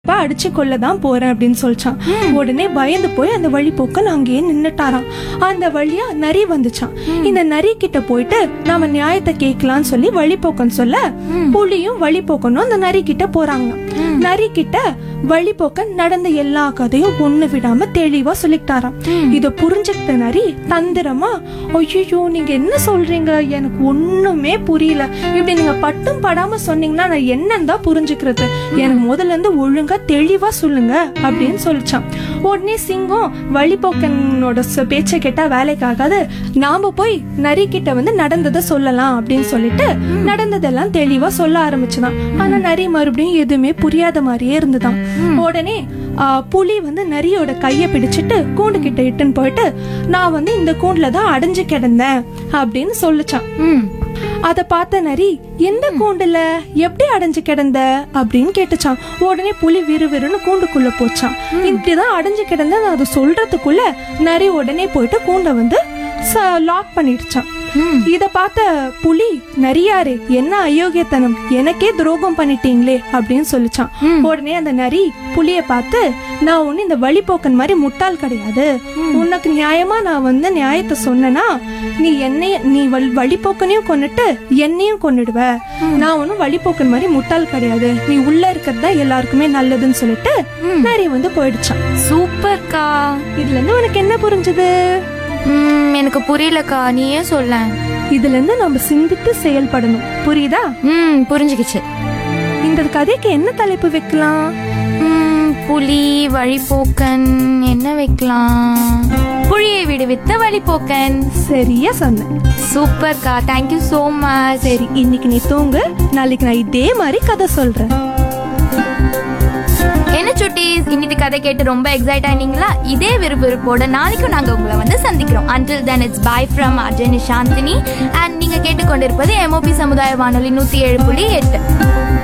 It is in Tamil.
கண்டிப்பா அடிச்சு கொள்ள தான் போறேன் அப்படின்னு சொல்லிச்சான் உடனே பயந்து போய் அந்த வழிபோக்கன் அங்கேயே நின்னுட்டாராம் அந்த வழியா நரி வந்துச்சான் இந்த நரி கிட்ட போயிட்டு நாம நியாயத்தை கேட்கலாம்னு சொல்லி வழிபோக்கன் சொல்ல புலியும் வழிபோக்கனும் அந்த நரி கிட்ட போறாங்க நரி கிட்ட வழிபோக்கன் நடந்த எல்லா கதையும் ஒண்ணு விடாம தெளிவா சொல்லிட்டாராம் இத புரிஞ்சுக்கிட்ட நரி தந்திரமா ஐயோ நீங்க என்ன சொல்றீங்க எனக்கு ஒண்ணுமே புரியல இப்படி நீங்க பட்டும் படாம சொன்னீங்கன்னா நான் என்னன்னு தான் புரிஞ்சுக்கிறது எனக்கு முதல்ல இருந்து ஒழுங்கா தெளிவா சொல்லுங்க அப்படின்னு சொல்லிச்சான் உடனே சிங்கம் வழிபோக்கனோட சொ- பேச்சை கேட்டா வேலைக்கு ஆகாது நாம போய் நரி கிட்ட வந்து நடந்ததை சொல்லலாம் அப்படின்னு சொல்லிட்டு நடந்ததெல்லாம் தெளிவா சொல்ல ஆரம்பிச்சுதான் ஆனா நரி மறுபடியும் எதுவுமே புரியாத மாதிரியே இருந்துதான் உடனே ஆ, புலி வந்து நரியோட கைய பிடிச்சிட்டு கூண்டு கிட்ட இட்டுன்னு போயிட்டு நான் வந்து இந்த கூண்டுல தான் அடைஞ்சு கிடந்தேன் அப்படின்னு சொல்லுச்சான் ம் அத பார்த்த நரி எந்த கூண்டுல எப்படி அடைஞ்சு கிடந்த அப்படின்னு கேட்டுச்சான் உடனே புலி விறுவிறுன்னு கூண்டுக்குள்ள போச்சான் இப்படிதான் அடைஞ்சு கிடந்த நான் அதை சொல்றதுக்குள்ள நரி உடனே போயிட்டு கூண்டை வந்து லாக் பண்ணிடுச்சான் ம் இத பார்த்த புலி நரியாரே என்ன அயோக்கியத்தனம் எனக்கே துரோகம் பண்ணிட்டீங்களே அப்படின்னு சொல்லிச்சான் உடனே அந்த நரி புலிய பார்த்து நான் ஒண்ணு இந்த வழிபோக்கன் மாதிரி முட்டாள் கிடையாது உனக்கு நியாயமா நான் வந்து நியாயத்தை சொன்னேன்னா நீ என்னைய நீ வழி- வழிபோக்கனையும் கொன்னுட்டு என்னையும் கொன்னுடுவ நான் ஒன்னும் வழிபோக்கன் மாதிரி முட்டாள் கிடையாது நீ உள்ள இருக்கிறது தான் எல்லாருக்குமே நல்லதுன்னு சொல்லிட்டு நரி வந்து போயிடுச்சான் சூப்பர்க்கா இதுல இருந்து உனக்கு என்ன புரிஞ்சுது ம் எனக்கு புரியலக்கா நீயே சொல்ல இதுல இருந்து நம்ம சிந்தித்து செயல்படணும் புரியுதா ம் புரிஞ்சுக்கிச்சு இந்த கதைக்கு என்ன தலைப்பு வைக்கலாம் ம், புலி வழிபோக்கன் என்ன வைக்கலாம் புலியை விடுவித்த வழிபோக்கன் சரியா சொன்னேன் சூப்பர்க்கா தேங்க்யூ ஸோ மச் சரி இன்னைக்கு நீ தூங்கு நாளைக்கு நான் இதே மாதிரி கதை சொல்றேன் என்ன சுட்டீஸ் இன்னைக்கு கதை கேட்டு ரொம்ப எக்ஸைட் ஆனீங்களா இதே விறுவிறுப்போட நாளைக்கும் நாங்க உங்களை வந்து சந்திக்கிறோம் until then it's bye from Ajay Nishanthini and நீங்க கேட்டுக்கொண்டிருப்பது எம்ஓபி சமுதாய வானொலி நூத்தி ஏழு புள்ளி எட்டு